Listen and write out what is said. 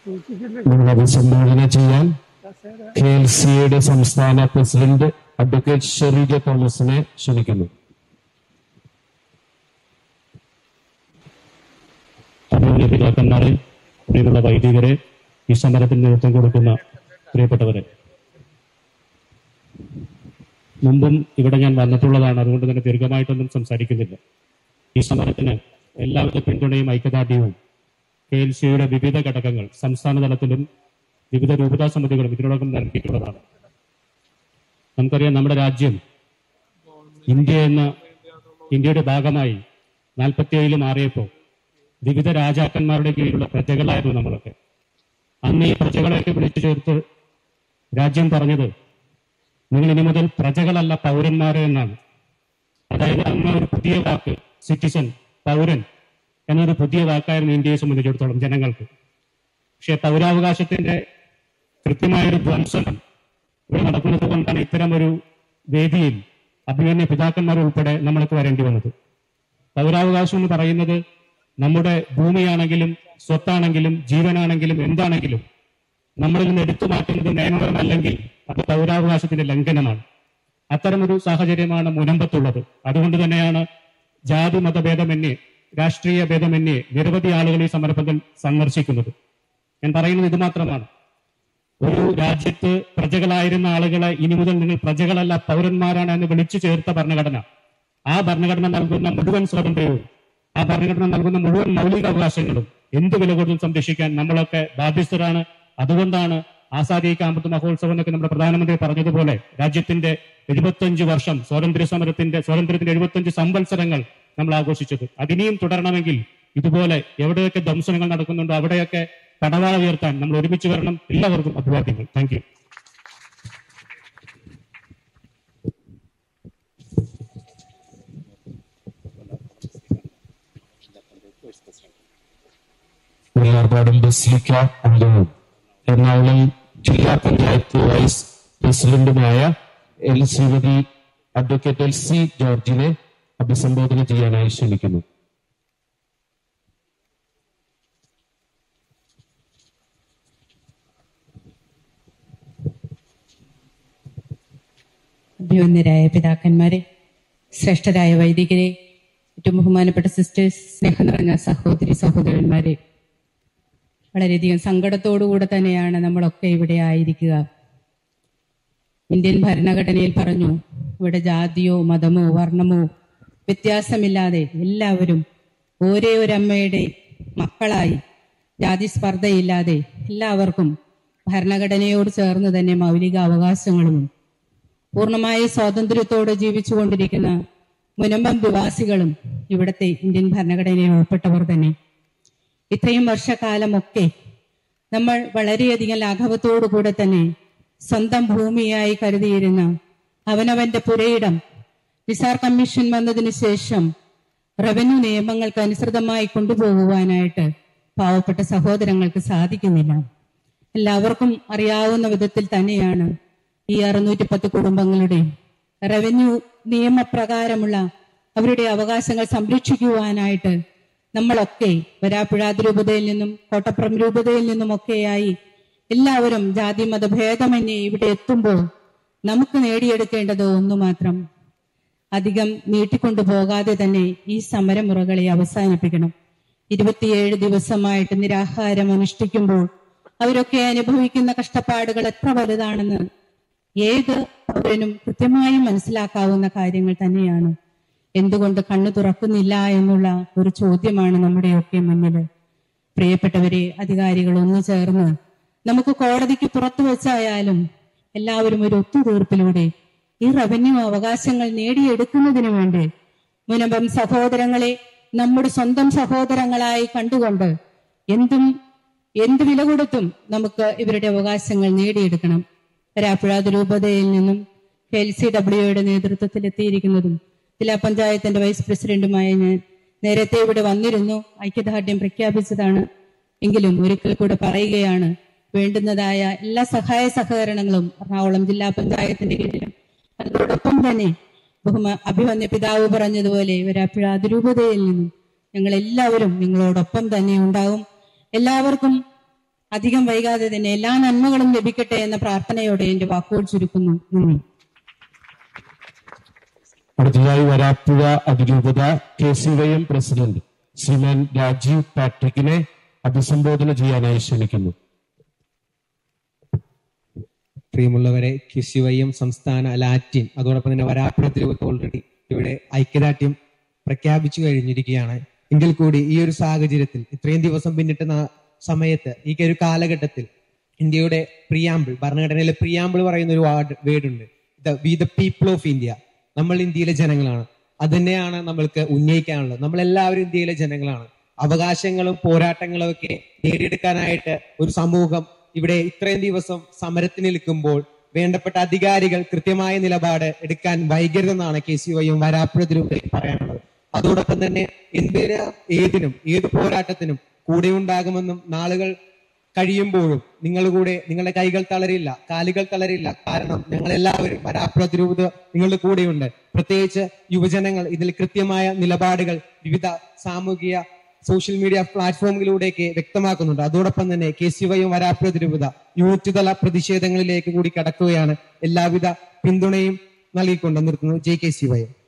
നിങ്ങൾ അഭിസംബോധന ചെയ്യാൻ കെ എൽ സിയുടെ സംസ്ഥാന പ്രസിഡന്റ് അഡ്വക്കേറ്റ് ഷെറീജ തോമസിനെ ക്ഷണിക്കുന്നു അഭിമുഖ പിതാക്കന്മാരെ പ്രിയമുള്ള വൈദികരെ ഈ സമരത്തിന് നേതൃത്വം കൊടുക്കുന്ന പ്രിയപ്പെട്ടവരെ മുമ്പും ഇവിടെ ഞാൻ വന്നിട്ടുള്ളതാണ് അതുകൊണ്ട് തന്നെ ദീർഘമായിട്ടൊന്നും സംസാരിക്കുന്നില്ല ഈ സമരത്തിന് എല്ലാവിധ പിന്തുണയും ഐക്യദാർഢ്യവും കെ എൽ സിയുടെ വിവിധ ഘടകങ്ങൾ സംസ്ഥാന തലത്തിലും വിവിധ രൂപതാ സമിതികളും ഇതിനോടകം നൽകിയിട്ടുള്ളതാണ് നമുക്കറിയാം നമ്മുടെ രാജ്യം ഇന്ത്യ എന്ന ഇന്ത്യയുടെ ഭാഗമായി നാൽപ്പത്തിയേഴിൽ മാറിയപ്പോൾ വിവിധ രാജാക്കന്മാരുടെ കീഴിലുള്ള പ്രജകളായിരുന്നു നമ്മളൊക്കെ അന്ന് ഈ പ്രജകളെയൊക്കെ വിളിച്ചു ചേർത്ത് രാജ്യം പറഞ്ഞത് നിങ്ങൾ ഇനി മുതൽ പ്രജകളല്ല പൗരന്മാരെ എന്നാണ് അതായത് അന്ന് ഒരു പുതിയ വാക്ക് സിറ്റിസൺ പൗരൻ എന്നൊരു പുതിയ വാക്കായിരുന്നു ഇന്ത്യയെ സംബന്ധിച്ചിടത്തോളം ജനങ്ങൾക്ക് പക്ഷേ പൗരാവകാശത്തിന്റെ കൃത്യമായൊരു ധ്വംസനം ഇവിടെ നടക്കുന്നത് കൊണ്ടാണ് ഇത്തരം ഒരു വേദിയിൽ അഭിമന്യ പിതാക്കന്മാർ ഉൾപ്പെടെ നമ്മൾക്ക് വരേണ്ടി വന്നത് പൗരാവകാശം എന്ന് പറയുന്നത് നമ്മുടെ ഭൂമിയാണെങ്കിലും സ്വത്താണെങ്കിലും ജീവനാണെങ്കിലും എന്താണെങ്കിലും നമ്മളിൽ നിന്ന് എടുത്തു മാറ്റുന്നത് നിയമപരമല്ലെങ്കിൽ അത് പൗരാവകാശത്തിന്റെ ലംഘനമാണ് അത്തരമൊരു സാഹചര്യമാണ് മുനമ്പത്തുള്ളത് അതുകൊണ്ട് തന്നെയാണ് ജാതി മതഭേദമന്യേ രാഷ്ട്രീയ ഭേദമന്യേ നിരവധി ആളുകൾ ഈ സമരത്തിൽ സന്ദർശിക്കുന്നത് ഞാൻ പറയുന്നത് ഇത് മാത്രമാണ് ഒരു രാജ്യത്ത് പ്രജകളായിരുന്ന ആളുകളെ ഇനി മുതൽ നിങ്ങൾ പ്രജകളല്ല പൗരന്മാരാണ് എന്ന് വിളിച്ചു ചേർത്ത ഭരണഘടന ആ ഭരണഘടന നൽകുന്ന മുഴുവൻ സ്വാതന്ത്ര്യവും ആ ഭരണഘടന നൽകുന്ന മുഴുവൻ മൗലിക അവകാശങ്ങളും എന്ത് വില കൊടുത്തും സംരക്ഷിക്കാൻ നമ്മളൊക്കെ ബാധ്യസ്ഥരാണ് അതുകൊണ്ടാണ് ആസാദി കാമ്പത്ത് മഹോത്സവം എന്നൊക്കെ നമ്മുടെ പ്രധാനമന്ത്രി പറഞ്ഞതുപോലെ രാജ്യത്തിന്റെ എഴുപത്തഞ്ച് വർഷം സ്വാതന്ത്ര്യ സമരത്തിന്റെ സ്വാതന്ത്ര്യത്തിന്റെ എഴുപത്തഞ്ച് സംവത്സരങ്ങൾ നമ്മൾ ആഘോഷിച്ചത് അതിനിയും തുടരണമെങ്കിൽ ഇതുപോലെ എവിടെയൊക്കെ ധ്വംസനങ്ങൾ നടക്കുന്നുണ്ടോ അവിടെയൊക്കെ പടവാള ഉയർത്താൻ നമ്മൾ ഒരുമിച്ച് വരണം എല്ലാവർക്കും അഭിവാദ്യങ്ങൾ താങ്ക് യു വെള്ളാർപാടും ബസിലിക്ക അംഗവും എറണാകുളം ജില്ലാ പഞ്ചായത്ത് വൈസ് പ്രസിഡന്റുമായ L Shrimati advocate L C ജോർജിനെ അഭിസംബോധന ചെയ്യാനായി ക്ഷണിക്കുന്നു അഭിവന്ദരായ പിതാക്കന്മാരെ ശ്രേഷ്ഠരായ വൈദികരെ ഏറ്റവും ബഹുമാനപ്പെട്ട സിസ്റ്റേഴ്സ് സ്നേഹം നിറഞ്ഞ സഹോദരി സഹോദരന്മാരെ വളരെയധികം സങ്കടത്തോടുകൂടെ തന്നെയാണ് നമ്മളൊക്കെ ഇവിടെ ആയിരിക്കുക ഇന്ത്യൻ ഭരണഘടനയിൽ പറഞ്ഞു ഇവിടെ ജാതിയോ മതമോ വർണ്ണമോ വ്യത്യാസമില്ലാതെ എല്ലാവരും ഒരേ ഒരു അമ്മയുടെ മക്കളായി ജാതി സ്പർദ്ധയില്ലാതെ എല്ലാവർക്കും ഭരണഘടനയോട് ചേർന്ന് തന്നെ മൗലിക അവകാശങ്ങളും പൂർണ്ണമായ സ്വാതന്ത്ര്യത്തോടെ ജീവിച്ചുകൊണ്ടിരിക്കുന്ന മുനമ്പം നിവാസികളും ഇവിടുത്തെ ഇന്ത്യൻ ഭരണഘടനയിൽ ഉൾപ്പെട്ടവർ തന്നെ ഇത്രയും വർഷക്കാലമൊക്കെ നമ്മൾ വളരെയധികം ലാഘവത്തോടു കൂടെ തന്നെ സ്വന്തം ഭൂമിയായി കരുതിയിരുന്ന അവനവന്റെ പുരയിടം നിസാർ കമ്മീഷൻ വന്നതിന് ശേഷം റവന്യൂ നിയമങ്ങൾക്ക് അനുസൃതമായി കൊണ്ടുപോകുവാനായിട്ട് പാവപ്പെട്ട സഹോദരങ്ങൾക്ക് സാധിക്കുന്നില്ല എല്ലാവർക്കും അറിയാവുന്ന വിധത്തിൽ തന്നെയാണ് ഈ അറുന്നൂറ്റി പത്ത് കുടുംബങ്ങളുടെ റവന്യൂ നിയമപ്രകാരമുള്ള അവരുടെ അവകാശങ്ങൾ സംരക്ഷിക്കുവാനായിട്ട് നമ്മളൊക്കെ വരാപ്പുഴ രൂപതയിൽ നിന്നും കോട്ടപ്പുറം രൂപതയിൽ നിന്നുമൊക്കെയായി എല്ലാവരും ജാതി മതഭേദമന്യേ ഇവിടെ എത്തുമ്പോൾ നമുക്ക് നേടിയെടുക്കേണ്ടത് ഒന്നു മാത്രം അധികം നീട്ടിക്കൊണ്ടു പോകാതെ തന്നെ ഈ സമരമുറകളെ അവസാനിപ്പിക്കണം ഇരുപത്തിയേഴ് ദിവസമായിട്ട് നിരാഹാരം അനുഷ്ഠിക്കുമ്പോൾ അവരൊക്കെ അനുഭവിക്കുന്ന കഷ്ടപ്പാടുകൾ എത്ര വലുതാണെന്ന് ഏത് പൗരനും കൃത്യമായി മനസ്സിലാക്കാവുന്ന കാര്യങ്ങൾ തന്നെയാണ് എന്തുകൊണ്ട് കണ്ണു തുറക്കുന്നില്ല എന്നുള്ള ഒരു ചോദ്യമാണ് നമ്മുടെയൊക്കെ മുന്നിൽ പ്രിയപ്പെട്ടവരെ അധികാരികൾ ഒന്നു ചേർന്ന് നമുക്ക് കോടതിക്ക് പുറത്തു വെച്ചായാലും എല്ലാവരും ഒരു ഒത്തുതീർപ്പിലൂടെ ഈ റവന്യൂ അവകാശങ്ങൾ നേടിയെടുക്കുന്നതിന് വേണ്ടി മുനമ്പം സഹോദരങ്ങളെ നമ്മുടെ സ്വന്തം സഹോദരങ്ങളായി കണ്ടുകൊണ്ട് എന്തും എന്ത് വില കൊടുത്തും നമുക്ക് ഇവരുടെ അവകാശങ്ങൾ നേടിയെടുക്കണം രാപ്പുഴ രൂപതയിൽ നിന്നും എൽ സി ഡബ്ല്യുയുടെ നേതൃത്വത്തിൽ എത്തിയിരിക്കുന്നതും ജില്ലാ പഞ്ചായത്തിന്റെ വൈസ് പ്രസിഡന്റുമായ ഞാൻ നേരത്തെ ഇവിടെ വന്നിരുന്നു ഐക്യദാർഢ്യം പ്രഖ്യാപിച്ചതാണ് എങ്കിലും ഒരിക്കൽ കൂടെ പറയുകയാണ് വേണ്ടുന്നതായ എല്ലാ സഹായ സഹകരണങ്ങളും എറണാകുളം ജില്ലാ പഞ്ചായത്തിന്റെ കീഴിലും അതോടൊപ്പം തന്നെ ബഹുമാ അഭിമന്യ പിതാവ് പറഞ്ഞതുപോലെ വരാപ്പുഴ അതിരൂപതയിൽ നിന്നും ഞങ്ങൾ എല്ലാവരും നിങ്ങളോടൊപ്പം തന്നെ ഉണ്ടാവും എല്ലാവർക്കും അധികം വൈകാതെ തന്നെ എല്ലാ നന്മകളും ലഭിക്കട്ടെ എന്ന പ്രാർത്ഥനയോടെ എന്റെ വാക്കുകൾ ചുരുക്കുന്നു നന്ദി അടുത്തതായി വരാപ്പുഴ അതിരൂപത K C Y M president Shriman Rajeev പാട്രിക്കിനെ അഭിസംബോധന ചെയ്യാനായി ക്ഷണിക്കുന്നു പ്രിയമുള്ളവരെ കിശിവയ്യം സംസ്ഥാന ലാറ്റിൻ അതോടൊപ്പം തന്നെ വരാപ്പുഴ തിരുവത്ത് ഓൾറെഡി ഇവിടെ ഐക്യദാർഢ്യം പ്രഖ്യാപിച്ചു കഴിഞ്ഞിരിക്കുകയാണ് എങ്കിൽ കൂടി ഈ ഒരു സാഹചര്യത്തിൽ ഇത്രയും ദിവസം പിന്നിട്ട് ന- സമയത്ത് ഈ ഒരു കാലഘട്ടത്തിൽ ഇന്ത്യയുടെ പ്രിയാമ്പിൾ ഭരണഘടനയിലെ പ്രിയാമ്പിൾ പറയുന്ന ഒരു വാർഡ് വേർഡുണ്ട് we the people of India നമ്മൾ ഇന്ത്യയിലെ ജനങ്ങളാണ് അത് തന്നെയാണ് നമ്മൾക്ക് ഉന്നയിക്കാനുള്ളത് നമ്മൾ എല്ലാവരും ഇന്ത്യയിലെ ജനങ്ങളാണ് അവകാശങ്ങളും പോരാട്ടങ്ങളും ഒക്കെ നേടിയെടുക്കാനായിട്ട് ഒരു സമൂഹം ഇവിടെ ഇത്രയും ദിവസം സമരത്തിന് നിൽക്കുമ്പോൾ വേണ്ടപ്പെട്ട അധികാരികൾ കൃത്യമായ നിലപാട് എടുക്കാൻ വൈകരുതെന്നാണ് കെ സി വൈയും വരാപ്പുഴ തിരുവനന്തപുരം പറയാനുള്ളത് അതോടൊപ്പം തന്നെ എന്തിന് ഏതിനും ഏത് പോരാട്ടത്തിനും കൂടെ ഉണ്ടാകുമെന്നും നാളുകൾ കഴിയുമ്പോഴും നിങ്ങൾ കൂടെ നിങ്ങളുടെ കൈകൾ തളരില്ല കാലുകൾ തളരില്ല കാരണം ഞങ്ങൾ എല്ലാവരും വരാപ്പുറ തിരുവത് നിങ്ങളുടെ കൂടെയുണ്ട് പ്രത്യേകിച്ച് യുവജനങ്ങൾ ഇതിൽ കൃത്യമായ നിലപാടുകൾ വിവിധ സാമൂഹിക സോഷ്യൽ മീഡിയ പ്ലാറ്റ്ഫോമുകളിലൂടെയൊക്കെ വ്യക്തമാക്കുന്നുണ്ട് അതോടൊപ്പം തന്നെ കെ സി വൈയും വരാപ്പുറ തിരുവത യൂണിറ്റ് തല പ്രതിഷേധങ്ങളിലേക്ക് കൂടി കടക്കുകയാണ് എല്ലാവിധ പിന്തുണയും നൽകിക്കൊണ്ട് നിർത്തുന്നു ജെ കെ സി വൈ